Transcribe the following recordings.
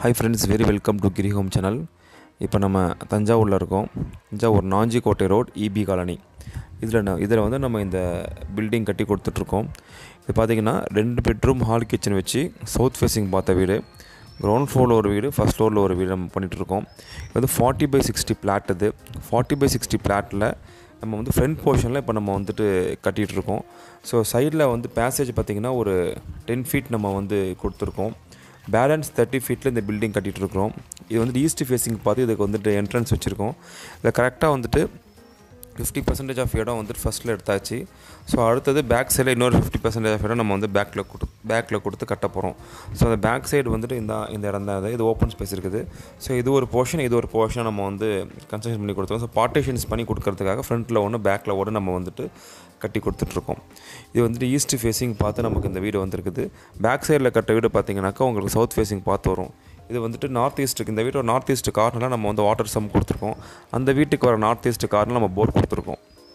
hi friends very welcome to Giri home channel இப்போ நம்ம தஞ்சாவூரில் இருக்கோம் Thanjavur Nanjikottai road EB colony இதில் நான் இதில் வந்து நம்ம இந்த பில்டிங் கட்டி கொடுத்துட்ருக்கோம் இது பார்த்திங்கன்னா ரெண்டு பெட்ரூம் ஹால் கிச்சன் வச்சு சவுத் ஃபேஸிங் பார்த்த வீடு கிரவுண்ட் ஃப்ளோரில் ஒரு வீடு ஃபஸ்ட் ஃப்ளோரில் ஒரு வீடு நம்ம பண்ணிகிட்ருக்கோம் இது வந்து ஃபார்ட்டி பை சிக்ஸ்டி பிளாட் இது ஃபார்ட்டி பை சிக்ஸ்டி பிளாட்டில் நம்ம வந்து ஃப்ரண்ட் போர்ஷனில் இப்போ நம்ம வந்துட்டு கட்டிகிட்டு இருக்கோம் ஸோ சைடில் வந்து பேசேஜ் பார்த்திங்கன்னா ஒரு டென் ஃபீட் நம்ம வந்து கொடுத்துருக்கோம் பேலன்ஸ் தேர்ட்டி ஃபீட்டில் இந்த பில்டிங் கட்டிகிட்டு இருக்கிறோம் இது வந்துட்டு ஈஸ்ட் ஃபேஸிங் பார்த்து இதுக்கு வந்துட்டு என்ட்ரன்ஸ் வச்சுருக்கோம் இதில் கரெக்டாக வந்துட்டு ஃபிஃப்டி பர்சன்டேஜ் ஆஃப் இடம் வந்துட்டு ஃபஸ்ட்டில் எடுத்தாச்சு ஸோ அடுத்தது பேக் சைடில் இன்னொரு ஃபிஃப்டி பர்சன்டேஜ் ஆஃப் இடம் நம்ம வந்து பேக்கில் கொடு பேக்கில் கொடுத்து கட்ட போகிறோம் ஸோ அந்த பேக் சைடு வந்துட்டு இந்த இந்த இடம் தான் இது இது ஓப்பன் ஸ்பேஸ் இருக்குது ஸோ இது ஒரு போர்ஷன் இது ஒரு போர்ஷன் நம்ம வந்து கன்ஸ்ட்ரக்ஷன் பண்ணி கொடுத்துருக்கோம் ஸோ பார்ட்டிஷன்ஸ் பண்ணி கொடுக்கறதுக்காக ஃப்ரண்ட்டில் ஒன்று பேக்கில் ஒன்று நம்ம வந்துட்டு கட்டி கொடுத்துட்ருக்கோம் இது வந்துட்டு ஈஸ்ட் ஃபேஸிங் பார்த்து நமக்கு இந்த வீடு வந்திருக்குது பேக் சைடில் கட்ட வீடு பார்த்தீங்கன்னாக்கா உங்களுக்கு சவுத் ஃபேஸிங் பார்த்து வரும் இது வந்துட்டு நார்த் ஈஸ்ட்டுக்கு இந்த வீட்டோட நார்த் ஈஸ்ட் கார்னரில் நம்ம வந்து வாட்டர் சம் கொடுத்துருக்கோம் அந்த வீட்டுக்கு வர நார்த் ஈஸ்ட் கார்னரில் நம்ம போர் கொடுத்துருக்கோம்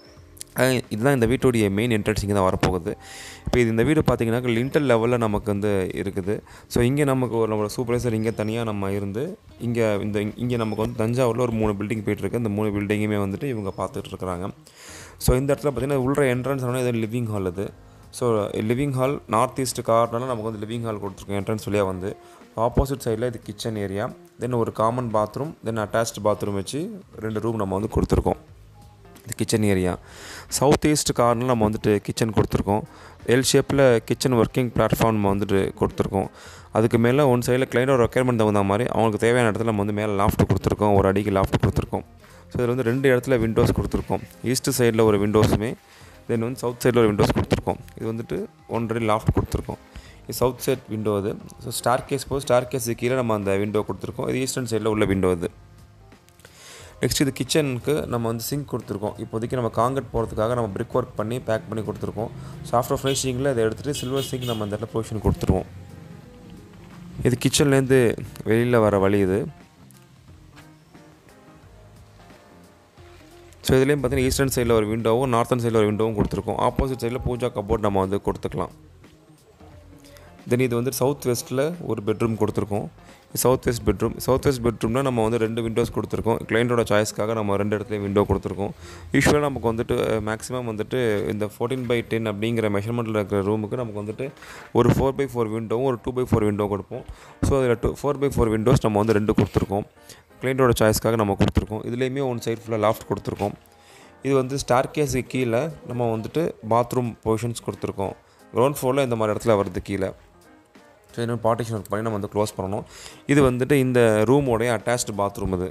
அஹ் இதுதான் இந்த வீட்டுடைய மெயின் என்ட்ரன்ஸ் இங்கே தான் வரப்போகுது இப்போ இது இந்த வீடு பார்த்தீங்கன்னா லிண்டல் லெவலில் நமக்கு வந்து இருக்குது ஸோ இங்கே நமக்கு ஒரு நம்மளோட சூப்பர்வைசர் இங்கே தனியாக நம்ம இருந்து இங்கே இந்த இங்கே நமக்கு வந்து தஞ்சாவூரில் ஒரு மூணு பில்டிங் போயிட்டுருக்கு இந்த மூணு பில்டிங்குமே வந்துட்டு இவங்க பார்த்துட்டு இருக்கிறாங்க ஸோ இந்த இடத்துல பார்த்தீங்கன்னா உள்ள என்ட்ரன்ஸ் ஆனால் இது லிவிங் ஹால் இது so living hall north east கார்னரில் நமக்கு வந்து லிவிங் ஹால் கொடுத்துருக்கோம் என்ட்ரன்ஸ் வழியாக வந்து ஆப்போசிட் சைடில் இது கிச்சன் ஏரியா தென் ஒரு common bathroom then attached bathroom வச்சு ரெண்டு ரூம் நம்ம வந்து கொடுத்துருக்கோம் இது கிச்சன் ஏரியா சவுத் ஈஸ்ட் கார்னரில் நம்ம வந்துட்டு கிச்சன் கொடுத்துருக்கோம் எல் ஷேப்பில் கிச்சன் ஒர்க்கிங் பிளாட்ஃபார்ம் நம்ம வந்துட்டு கொடுத்துருக்கோம் அதுக்கு மேலே ஒன் சைடில் கிளைண்டோட ரெக்குயர்மெண்ட் தகுந்த மாதிரி அவங்களுக்கு தேவையான இடத்துல நம்ம வந்து மேலே லாஃப்ட் கொடுத்துருக்கோம் ஒரு அடிக்கு லாஃப்ட் கொடுத்துருக்கோம் ஸோ இதில் வந்து ரெண்டு இடத்துல விண்டோஸ் கொடுத்துருக்கோம் ஈஸ்ட் சைடில் ஒரு விண்டோஸுமே தென் வந்து சவுத் சைடில் ஒரு விண்டோஸ் கொடுத்துருக்கோம் இது வந்துட்டு ஒன்றரை லாஃப்ட் கொடுத்துருக்கோம் இது சவுத் சைட் விண்டோ அது ஸோ ஸ்டார் கேஸ் போது ஸ்டார் கேஸ் கீழே நம்ம அந்த விண்டோ கொடுத்துருக்கோம் இது ஈஸ்டர்ன் சைடில் உள்ள விண்டோ இது நெக்ஸ்ட் இது கிச்சனுக்கு நம்ம வந்து சிங்க் கொடுத்துருக்கோம் இப்போதைக்கு நம்ம காங்கிரட் போகிறதுக்காக நம்ம பிரிக் ஒர்க் பண்ணி பேக் பண்ணி கொடுத்துருக்கோம் ஸோ ஆஃப்டர் ஃபினிஷிங்கில் இதை எடுத்துகிட்டு சில்வர் சிங்க் நம்ம அந்த இடத்துல ப்ரொவிஷன் கொடுத்துருவோம் இது கிச்சன்லேருந்து வெளியில் வர வழி இது ஸோ இதுலேயும் பார்த்தீங்கன்னா ஈஸ்டர்ன் சைடில் ஒரு விண்டோவும் நார்த்தன் சைடில் ஒரு விண்டோவும் கொடுத்துருக்கோம் ஆப்போசிட் சைடில் பூஜா கபோர்ட் நம்ம வந்து கொடுத்துக்கலாம் தென் இது வந்து சவுத் வெஸ்ட்டில் ஒரு பெட்ரூம் கொடுத்துருக்கோம் south west bedroom south west பெட்ரூம்னா நம்ம வந்து ரெண்டு விண்டோஸ் கொடுத்துருக்கோம் கிளைண்டோட சாய்ஸ்க்காக நம்ம ரெண்டு இடத்துலையும் விண்டோ கொடுத்துருக்கோம் யூஸ்வலாக நமக்கு வந்துட்டு மேக்ஸிமம் வந்துட்டு இந்த ஃபோர்டீன் பை டென் அப்படிங்கிற மெஷர்மெண்ட்டில் இருக்கிற ரூமுக்கு நமக்கு வந்துட்டு ஒரு ஃபோர் பை ஃபோர் விண்டோவும் ஒரு டூ பை ஃபோர் விண்டோ கொடுப்போம் ஸோ அதில் two four by four windows நம்ம வந்து ரெண்டு கொடுத்துருக்கோம் கிளைண்டோட சாய்ஸ்க்காக நம்ம கொடுத்துருக்கோம் இதுலேயுமே ஒன் சைட் ஃபுல்லாக லாஃப்ட் கொடுத்துருக்கோம் இது வந்து ஸ்டார் கேஸுக்கு கீழே நம்ம வந்துட்டு பாத்ரூம் பொசிஷன்ஸ் கொடுத்துருக்கோம் கிரவுண்ட் ஃப்ளோரில் இந்த மாதிரி இடத்துல வருது கீழே ஸோ இன்னும் பார்ட்டிஷன் ஒர்க் பண்ணி நம்ம வந்து க்ளோஸ் பண்ணணும் இது வந்துட்டு இந்த ரூமோடைய அட்டாச்டு பாத்ரூம் இது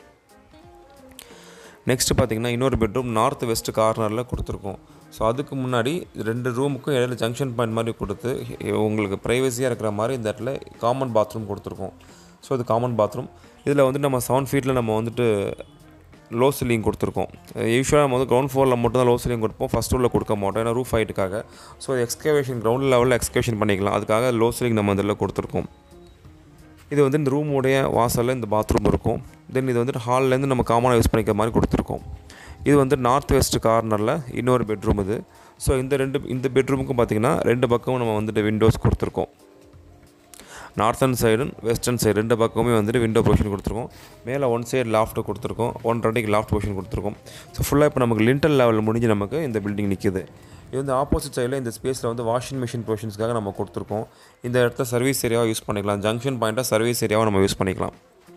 நெக்ஸ்ட்டு பார்த்தீங்கன்னா இன்னொரு பெட்ரூம் நார்த் வெஸ்ட் கார்னரில் கொடுத்துருக்கோம் ஸோ அதுக்கு முன்னாடி ரெண்டு ரூமுக்கும் இடையில ஜங்ஷன் பாயிண்ட் மாதிரி கொடுத்து உங்களுக்கு ப்ரைவசியாக இருக்கிற மாதிரி இந்த இடத்துல காமன் பாத்ரூம் கொடுத்துருக்கோம் ஸோ இது காமன் பாத்ரூம் இதில் வந்து நம்ம செவன் ஃபீட்டில் நம்ம வந்துட்டு லோ சீலிங் கொடுத்துருக்கோம் யூஸ்வலாக நம்ம வந்து கிரவுண்ட் ஃப்ளோரில் மட்டும் தான் லோ சீலிங் கொடுப்போம் ஃபஸ்ட் உள்ள கொடுக்க மாட்டோம் ஏன்னா ரூஃப் ஹைட்டுக்காக ஸோ எக்ஸ்கவேஷன் கிரவுண்ட் லெவலில் எக்ஸ்கவேஷன் பண்ணிக்கலாம் அதுக்காக லோ சீலிங் நம்ம இதில் கொடுத்துருக்கோம் இது வந்து இந்த ரூமுடைய வாசலில் இந்த பாத்ரூம் இருக்கும் தென் இது வந்துட்டு ஹால்லேருந்து நம்ம காமனாக யூஸ் பண்ணிக்கிற மாதிரி கொடுத்துருக்கோம் இது வந்து நார்த் வெஸ்ட் கார்னரில் இன்னொரு பெட்ரூம் இது ஸோ இந்த ரெண்டு இந்த பெட்ரூமுக்கும் பார்த்திங்கன்னா ரெண்டு பக்கமும் நம்ம வந்துட்டு விண்டோஸ் கொடுத்துருக்கோம் நார்த்தன் சைடும் வெஸ்டர்ன் சைடு ரெண்டு பக்கமுமே வந்துட்டு விண்டோ பொசிஷன் கொடுத்துருக்கோம் மேலே ஒன் சைடு லாஃப்ட் கொடுத்துருக்கோம் ஒன் ரெண்டுக்கு லாஃப்ட் பொசிஷன் கொடுத்துருக்கோம் ஸோ ஃபுல்லாக இப்போ நமக்கு லிண்டல் லெவல் முடிஞ்சு நமக்கு இந்த பில்டிங் நிற்கிது இது வந்து ஆப்போசிட் சைடில் இந்த ஸ்பேஸில் வந்து வாஷிங் மிஷின் பொசிஷன்ஸ்க்காக நம்ம கொடுத்துருக்கோம் இந்த இடத்த சர்வீஸ் ஏரியாவாக யூஸ் பண்ணிக்கலாம் ஜங்ஷன் பாயிண்ட்டாக சர்வீஸ் ஏரியாவாக நம்ம யூஸ் பண்ணிக்கலாம்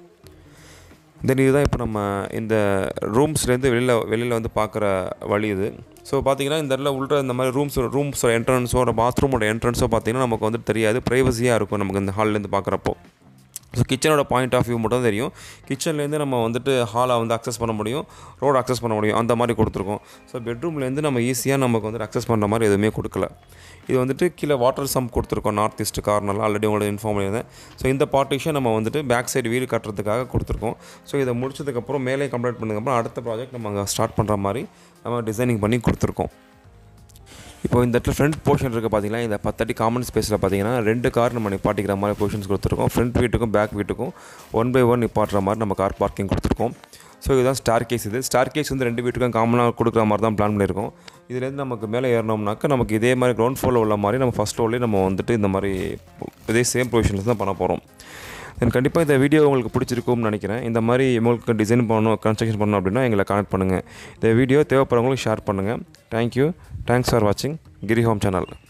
தென் இதுதான் இப்போ நம்ம இந்த ரூம்ஸ்லேருந்து வெளியில் வெளியில் வந்து பார்க்குற வழி இது ஸோ பார்த்தீங்கன்னா இந்த இடத்துல உள்ள இந்த மாதிரி ரூம்ஸ் ரூம்ஸோட என்ட்ரன்ஸோட பாத்ரூமோட என்ட்ரன்ஸோ பார்த்தீங்கன்னா நமக்கு வந்து தெரியாது ப்ரைவசியாக இருக்கும் நமக்கு இந்த ஹால்லேருந்து பார்க்குறப்போ ஸோ கிச்சனோட பாயிண்ட் ஆஃப் வியூ மட்டும் தெரியும் கிச்சன்லேருந்து நம்ம வந்துட்டு ஹாலை வந்து அக்சஸ் பண்ண முடியும் ரோடு அக்சஸ் பண்ண முடியும் அந்த மாதிரி கொடுத்துருக்கோம் ஸோ பெட்ரூம்லேருந்து நம்ம ஈஸியாக நமக்கு வந்து அக்சஸ் பண்ணுற மாதிரி எதுவுமே கொடுக்கல இது வந்துட்டு கீழே வாட்டர் சம்ப் கொடுத்துருக்கோம் நார்த் ஈஸ்ட் கார்னரில் ஆல்ரெடி உங்களுக்கு இன்ஃபார்ம் பண்ணியிருந்தேன் ஸோ இந்த பார்ட்டிஷன் நம்ம வந்துட்டு பேக் சைடு வீடு கட்டுறதுக்காக கொடுத்துருக்கோம் ஸோ இதை முடிச்சதுக்கப்புறம் மேலே கம்ப்ளீட் பண்ணதுக்கப்புறம் அடுத்த ப்ராஜெக்ட் நம்ம அங்கே ஸ்டார்ட் பண்ணுற மாதிரி நம்ம டிசைனிங் பண்ணி கொடுத்துருக்கோம் இப்போ இந்த இடத்துல ஃப்ரண்ட் போர்ஷன் இருக்குது பார்த்தீங்கன்னா இந்த பத்தடி காமன் ஸ்பேஸில் பார்த்தீங்கன்னா ரெண்டு கார் நம்ம நிப்பாட்டிக்கிற மாதிரி பொசிஷன்ஸ் கொடுத்துருக்கோம் ஃப்ரண்ட் வீட்டுக்கும் பேக் வீட்டுக்கும் ஒன் பை ஒன் நிப்பாட்டுற மாதிரி நம்ம கார் பார்க்கிங் கொடுத்துருக்கோம் ஸோ இதுதான் ஸ்டார் கேஸ் இது ஸ்டார் கேஸ் வந்து ரெண்டு வீட்டுக்கும் காமனாக கொடுக்குற மாதிரி தான் பிளான் பண்ணியிருக்கோம் இதுலேருந்து நமக்கு மேலே ஏறினோம்னாக்கா நமக்கு இதே மாதிரி கிரவுண்ட் ஃப்ளோரில் உள்ள மாதிரி நம்ம ஃபஸ்ட் ஃப்ளோர்லேயே நம்ம வந்துட்டு இந்த மாதிரி இதே சேம் பொசிஷன்ஸ் தான் பண்ண போகிறோம் தென் கண்டிப்பாக இந்த வீடியோ உங்களுக்கு பிடிச்சிருக்கும்னு நினைக்கிறேன் இந்த மாதிரி உங்களுக்கு டிசைன் பண்ணணும் கன்ஸ்ட்ரக்ஷன் பண்ணணும் அப்படின்னா எங்களை கனெக்ட் பண்ணுங்கள் இந்த வீடியோ தேவைப்படுறவங்களுக்கு ஷேர் பண்ணுங்கள் தேங்க்யூ தேங்க்ஸ் ஃபார் வாட்சிங் கிரி ஹோம் சேனல்